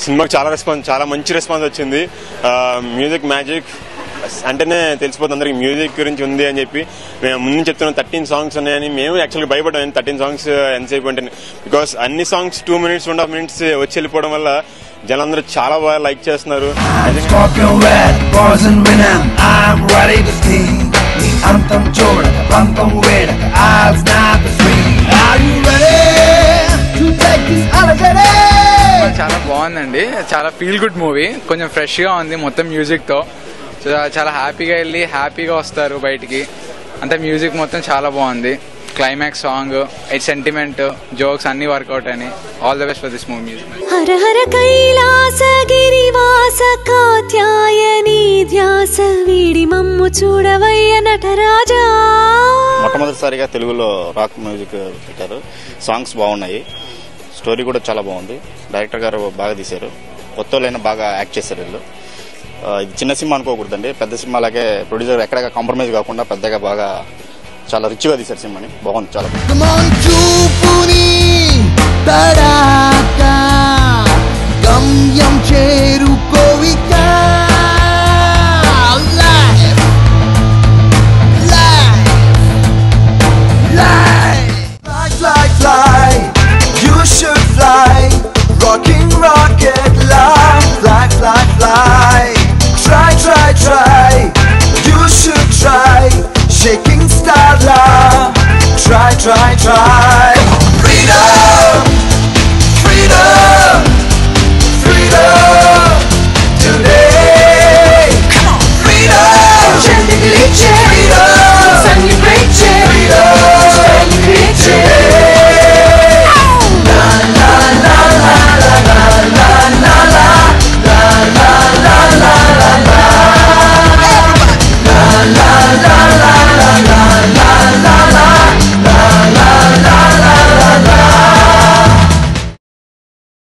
సినిమాకి చాలా రెస్పాన్స్ చాలా మంచి రెస్పాన్స్ వచ్చింది మ్యూజిక్ మ్యాజిక్ అంటేనే తెలిసిపోతుంది అందరికి మ్యూజిక్ గురించి ఉంది అని చెప్పి మేము ముందు చెప్తున్నాం థర్టీన్ సాంగ్స్ ఉన్నాయని మేము యాక్చువల్గా భయపడ్డాం థర్టీన్ సాంగ్స్ ఎంతసేపు అంటే బికాస్ అన్ని songs two minutes one half minutes వచ్చి వెళ్ళిపోవడం వల్ల జనాలందరూ చాలా బాగా లైక్ చేస్తున్నారు Scorpion red, poison venom, I'm ready to sting. నీ అంతం చూడక పంతం వేడక I'll snap the string. Are you ready to take this holiday? చాలా బాగుందండి చాలా ఫీల్ గుడ్ మూవీ కొంచెం ఫ్రెష్ గా ఉంది మొత్తం మ్యూజిక్ తో చా- చాలా హ్యాపీగా వెళ్ళి హ్యాపీగా వస్తారు బయటికి అంతే మ్యూజిక్ మొత్తం చాలా బాగుంది క్లైమాక్స్ సాంగ్ సెంటిమెంట్ జోక్స్ అన్ని వర్కౌట్ అని all the best for this movie music హర హర కైలాస గిరివాస కాత్యాయని ధ్యాస వీడి మమ్ము చూడవయ్య నటరాజా మొట్టమొదటిసారిగా తెలుగులో రాక్ మ్యూజిక్ పెట్టారు సాంగ్స్ బాగున్నాయి స్టోరీ కూడా చాలా బాగుంది డైరెక్టర్ గారు బాగా తీశారు కొత్త వాళ్ళైనా బాగా యాక్ట్ చేశారు వీళ్ళు ఆ, ఇది చిన్న సినిమా అనుకోకూడదండి పెద్ద సినిమా అలాగే ప్రొడ్యూసర్ ఎక్కడ కాంప్రమైజ్ కాకుండా పెద్దగా బాగా చాలా రిచ్గా తీశారు సినిమాని బాగుంది చాలా బాగుంది. Come on, చూపుని తడాక గమ్యం చేరుకోవిక Life, life, life. Fly, fly, fly, you should fly. Rocking rocket, life, fly, fly, fly. Try, try, try, you should try. Shaking star, love. Try, try, try. Freedom, freedom, freedom. Today, freedom, freedom.